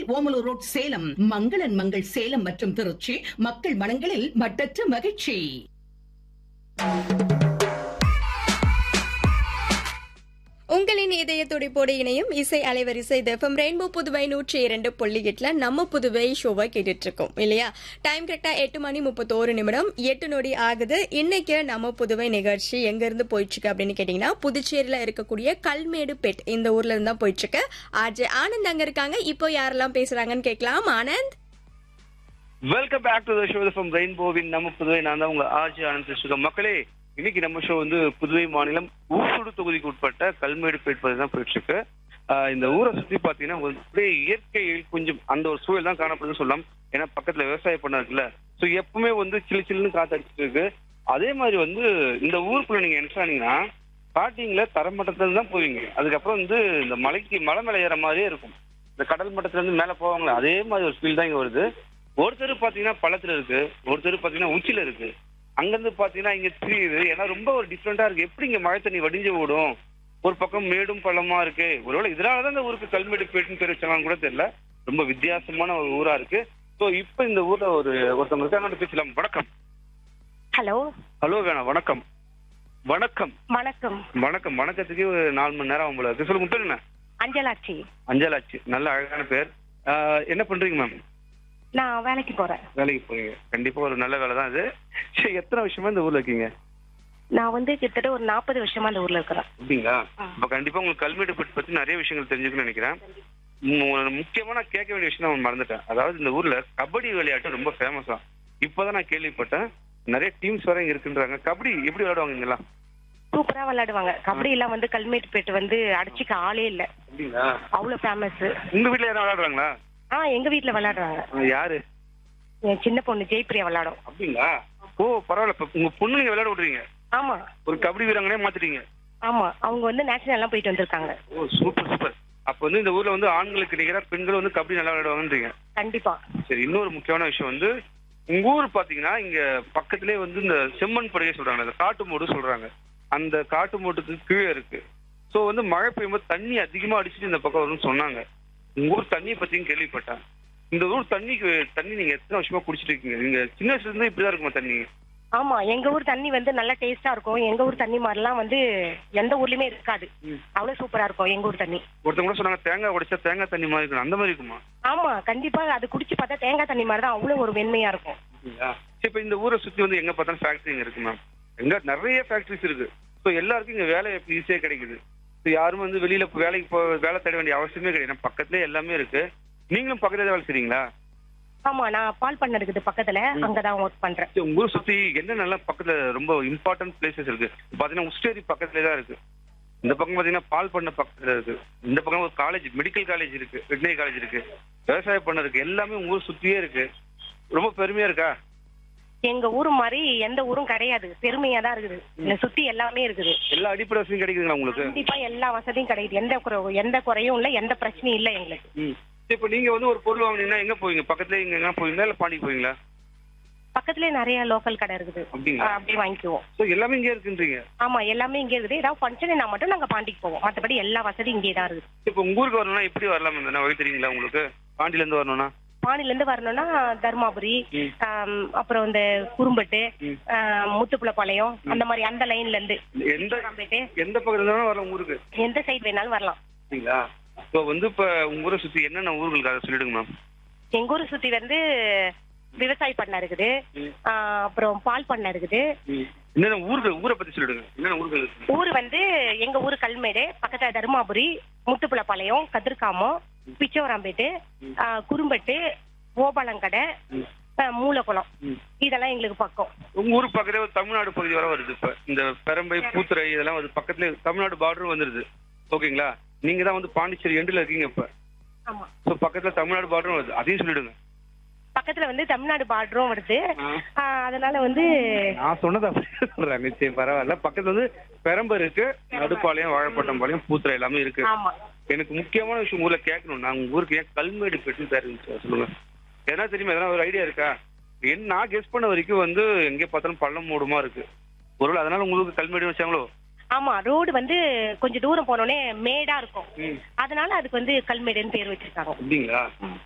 Omalur road Salem மங்களன் மங்கள் சேலம் மற்றும் திருச்சி மக்கள் மனங்களில் மட்டற்ற மகிழ்ச்சி உங்களின் இதய துடிப்போடு இணையும் இசை அலைவரிசை எஃப்எம் ரெயின்போ புதுவை நூற்றி இரண்டு புள்ளி எட்டுல நம்ம புதுவை ஷோவை கேட்டுட்டு இருக்கோம் இல்லையா டைம் கரெக்டா எட்டு மணி முப்பத்தோரு நிமிடம் எட்டு நொடி ஆகுது இன்னைக்கு நம்ம புதுவை நிகழ்ச்சி எங்க இருந்து போயிட்டு இருக்கு அப்படின்னு கேட்டீங்கன்னா புதுச்சேரியில இருக்கக்கூடிய கல்மேடு பெட் இந்த ஊர்ல இருந்து தான் போயிட்டு இருக்கு ஆர்ஜே ஆனந்த் அங்க இருக்காங்க இப்போ யாரெல்லாம் பேசுறாங்கன்னு கேட்கலாம் Anand welcome back to the show from ரெயின்போவின் நம்ம புதுவை நான் தான் உங்க ஆர்ஜி ஆனந்த் பேசுகிறேன் மக்களே இன்னைக்கு நம்ம ஷோ வந்து புதுவை மாநிலம் ஊசுடு தொகுதிக்கு உட்பட்ட கல்மேடு பேட் பகுதி தான் போயிட்டு இருக்கு ஆஹ் இந்த ஊரை சுத்தி பாத்தீங்கன்னா ஒரு அப்படியே இயற்கையில் கொஞ்சம் அந்த ஒரு சூழல் தான் காணப்படுதுன்னு சொல்லலாம் ஏன்னா பக்கத்துல விவசாய பண்ண இருக்குல்ல ஸோ எப்பவுமே வந்து சில்லு சில்லுன்னு காத்து அடிச்சிட்டு இருக்கு அதே மாதிரி வந்து இந்த ஊருக்குள்ள நீங்க என்ட்ரு ஆனீங்கன்னா ஸ்டார்டிங்ல தரமட்டத்துல இருந்து தான் போவீங்க அதுக்கப்புறம் வந்து இந்த மலைக்கு மலை மேல ஏற மாதிரியே இருக்கும் இந்த கடல் மட்டத்துல இருந்து மேல போவாங்களே அதே மாதிரி ஒரு ஃபீல் தான் இங்க வருது ஒரு தெரு பாத்தீங்கன்னா பள்ளத்துல இருக்கு ஒரு தெரு பாத்தீங்கன்னா உச்சில இருக்கு அங்கிருந்து பாத்தீங்கன்னா இங்க தெரியுது ஏன்னா ரொம்ப ஒரு டிஃப்ரெண்டா இருக்கு எப்படி இங்க மழை தண்ணி வடிஞ்சு ஓடும் ஒரு பக்கம் மேடும் பள்ளமா இருக்கு ஒருவேளை இதனாலதான் இந்த ஊருக்கு கல்மேடு பேட்டுன்னு பேர் வச்சாங்கன்னு கூட தெரியல ரொம்ப வித்தியாசமான ஒரு ஊரா இருக்கு ஸோ இப்போ இந்த ஊர்ல ஒரு ஒருத்தவங்க இருக்காங்க பேசலாம் வணக்கம் ஹலோ ஹலோ வேணாம் வணக்கம் வணக்கம் வணக்கம் வணக்கம் வணக்கத்துக்கு ஒரு நாலு மணி நேரம் ஆகும் போல இருக்கு சொல்லுங்க பேர் என்ன அஞ்சலாட்சி அஞ்சலாச்சு நல்ல அழகான பேர் ஆஹ் என்ன பண்றீங்க மேம் நான் வேலைக்கு போறேன் வேலைக்கு போறீங்க கண்டிப்பா ஒரு நல்ல வேலை தான் இது சரி எத்தனை வருஷமா இந்த ஊர்ல இருக்கீங்க நான் வந்து கிட்டத்தட்ட ஒரு நாற்பது வருஷமா அந்த ஊர்ல இருக்கிறேன் அப்படிங்களா ஆ. அப்ப கண்டிப்பா உங்களுக்கு கல்வெட்டு பற்றி பத்தி நிறைய விஷயங்கள் தெரிஞ்சுக்கணும்னு நினைக்கிறேன் மு- ஒரு முக்கியமா நான் கேட்க வேண்டிய விஷயம் நான் மறந்துட்டேன் அதாவது இந்த ஊர்ல கபடி விளையாட்டு ரொம்ப ஃபேமஸா இப்பதான் நான் கேள்விப்பட்டேன் நிறைய டீம்ஸ் வர இங்க இருக்குன்றாங்க கபடி எப்படி விளையாடுவாங்க இங்கெல்லாம் சூப்பரா விளையாடுவாங்க கபடி எல்லாம் வந்து கல்மேட்டு பேட்டு வந்து அடிச்சுக்க ஆளே இல்ல அப்படிங்களா அவ்வளவு ஃபேமஸ் உங்க வீட்ல யாரும் விளையாடுறாங்களா ஆ எங்க வீட்ல விளையாடுறாங்க ஆ, யாரு என் சின்ன பொண்ணு ஜெயப்பிரியா விளையாடும் அப்படிங்களா ஓ பரவாயில்ல இப்ப உங்க பொண்ணு நீங்க விளையாட விடுறீங்க ஆமா ஒரு கபடி வீராங்கனே மாத்திட்டீங்க ஆமா அவங்க வந்து நேஷனல் எல்லாம் போயிட்டு வந்திருக்காங்க ஓ சூப்பர் சூப்பர் அப்ப வந்து இந்த ஊர்ல வந்து ஆண்களுக்கு நிகரா பெண்கள் வந்து கபடி நல்லா விளையாடுவாங்கன்றீங்க கண்டிப்பா சரி இன்னொரு முக்கியமான விஷயம் வந்து உங்க ஊர் பாத்தீங்கன்னா இங்க பக்கத்திலே வந்து இந்த செம்மண் படுகை சொல்றாங்க இந்த காட்டு மூடு சொல்றாங்க அந்த காட்டு மூட்டுக்கு கீழே இருக்கு சோ வந்து மழை பெய்யும்போது தண்ணி அதிகமா அடிச்சுட்டு இந்த பக்கம் வரும்னு சொன்னாங்க உங்க ஊர் தண்ணியை பத்தியும் கேள்விப்பட்டேன் இந்த ஊர் தண்ணிக்கு தண்ணி நீங்க எத்தனை வருஷமா குடிச்சிட்டு இருக்கீங்க நீங்க சின்ன வயசுல இருந்து இப்படிதான் இருக்குமா தண்ணி ஆமா எங்க ஊர் தண்ணி வந்து நல்லா டேஸ்டா இருக்கும் எங்க ஊர் தண்ணி மாதிரிலாம் வந்து எந்த ஊர்லயுமே இருக்காது அவ்வளவு சூப்பரா இருக்கும் எங்க ஊர் தண்ணி ஒருத்தவங்க கூட சொன்னாங்க தேங்காய் உடைச்சா தேங்காய் தண்ணி மாதிரி இருக்கும் அந்த மாதிரி இருக்குமா ஆமா கண்டிப்பா அது குடிச்சு பார்த்தா தேங்காய் தண்ணி மாதிரி தான் அவ்வளவு ஒரு வெண்மையா இருக்கும் அப்படிங்களா? சரி, இப்ப இந்த ஊரை சுத்தி வந்து எங்க பார்த்தாலும் ஃபேக்டரிங்க இருக்கு மேம் எங்க நிறைய ஃபேக்டரிஸ் இருக்கு ஸோ எல்லாருக்கும் இங்க வேலை ஈஸியா கிடைக்குது ஸோ யாரும் வந்து வெளியில போ- வேலைக்கு போ வேலை தேட வேண்டிய அவசியமே கிடையாது ஏன்னா பக்கத்துலயே எல்லாமே இருக்கு நீங்களும் பக்கத்துல வேலை செய்றீங்களா ஆமா நான் பால் பண்ண இருக்குது பக்கத்துல அங்கதான் ஒர்க் பண்றேன் சரி, உங்க ஊர் சுத்தி என்ன நல்லா பக்கத்துல ரொம்ப இம்பார்ட்டன்ட் பிளேசஸ் இருக்கு பாத்தீங்கன்னா உஸ்டேரி பக்கத்துல தான் இருக்கு இந்த பக்கம் பாத்தீங்கன்னா பால் பண்ண பக்கத்துல இருக்கு இந்த பக்கம் ஒரு காலேஜ் மெடிக்கல் காலேஜ் இருக்கு வெட்டினரி காலேஜ் இருக்கு விவசாய பண்ண இருக்கு எல்லாமே உங்க ஊர் சுத்தியே இருக்கு ரொம்ப பெருமையா இருக்கா எங்க ஊர் மாதிரி எந்த ஊரும் கிடையாது பெருமையா தான் இருக்குது இந்த சுத்தி எல்லாமே இருக்குது எல்லா அடிப்படை வசதியும் கிடைக்குதுங்களா உங்களுக்கு கண்டிப்பா எல்லா வசதியும் கிடைக்குது எந்த குறை எந்த குறையும் இல்ல எந்த பிரச்சனையும் இல்ல எங்களுக்கு ம். இப்ப நீங்க வந்து ஒரு பொருள் வாங்குனீங்கன்னா எங்க போவீங்க பக்கத்துல இங்க எங்க போவீங்களா இல்ல பாண்டிக்கு போவீங்களா பக்கத்துலயே நிறைய லோக்கல் கடை இருக்குது அப்படிங்களா? ஆ, அப்படியே வாங்கிக்குவோம் சோ எல்லாமே இங்கே இருக்குன்றீங்க ஆமா எல்லாமே இங்கே இருக்குது ஏதாவது ஃபங்க்ஷன் மட்டும் நாங்க பாண்டிக்கு போவோம் மத்தபடி எல்லா வசதியும் இங்கே தான் இருக்குது இப்ப உங்க ஊருக்கு வரணும்னா எப்படி வரலாம் இந்த வழி தெரியுங்களா உங்களுக்கு பாண்டியில இருந்து வரணும்னா பாண்டில இருந்து வரணும்னா தருமாபுரி ம். ஆம், அப்புறம் இந்த குறும்பட்டு ம். முத்துப்புலப்பாளையம் அந்த மாதிரி அந்த லைன்ல இருந்து எந்த ராம்பேட்டு, எந்த பக்கத்துல இருந்தாலும் வரலாம் உங்க ஊருக்கு எந்த சைடு வேணாலும் வரலாம் சரிங்களா இப்போ வந்து இப்ப உங்க ஊரை சுத்தி என்னென்ன ஊர்களுக்கு அதை சொல்லிடுங்க மேம் எங்க ஊரை சுத்தி வந்து விவசாய பண்ணை இருக்குது ம். ஆ, அப்புறம் பால் பண்ணை இருக்குது என்னென்ன ஊர்கள் ஊரை பத்தி சொல்லிடுங்க என்னென்ன ஊர்கள் இருக்கு ஊர் வந்து எங்க ஊர் கல்மேடு பக்கத்துல தருமாபுரி முத்துப்புலப்பாளையம் கதிர்காமம் பிச்சவராம்பேட்டு ஆ, குறும்பட்டு ஓபாலங்கடை ஆ, மூலக்குளம் ம். இதெல்லாம் எங்களுக்கு பக்கம் உங்க ஊர் பக்கத்துல ஒரு தமிழ்நாடு பகுதி வர வருது இப்ப இந்த பெரம்பை பூத்துறை இதெல்லாம் வந்து பக்கத்துல தமிழ்நாடு பார்டரும் வந்துருது ஓகேங்களா நீங்க தான் வந்து பாண்டிச்சேரி எண்டுல இருக்கீங்க இப்ப ஆமா ஸோ பக்கத்துல தமிழ்நாடு பார்டரும் வருது அதையும் சொல்லிடுங்க பக்கத்துல வந்து தமிழ்நாடு பார்டரும் வருது ஆ. ஆ, அதனால வந்து நான் சொன்னது அப்படியே சொல்றாங்க சரி பரவாயில்ல பக்கத்துல வந்து பெரம்பு இருக்கு நடுப்பாளையம் வாழைப்பட்டம் பாளையம் பூத்துறை எல்லாமே இருக்கு ஆமா எனக்கு முக்கியமான விஷயம் ஊர்ல கேட்கணும் நான் உங்க ஊருக்கு ஏன் கல்மேடு பெட்டு பேர் இருந்துச்சு சொல்லுங்க எதனா தெரியுமா எதனா ஒரு ஐடியா இருக்கா என்ன நான் கெஸ் பண்ண வரைக்கும் வந்து எங்கே பார்த்தாலும் பள்ளம் மூடுமா இருக்கு ஒருவேளை அதனால உங்களுக்கு கல்மேடு வச்சாங்களோ ஆமா ரோடு வந்து கொஞ்சம் தூரம் போனோடனே மேடா இருக்கும் ம் அதனால அதுக்கு வந்து கல்மேடுன்னு பேர் வச்சிருக்காங்க அப்படிங்களா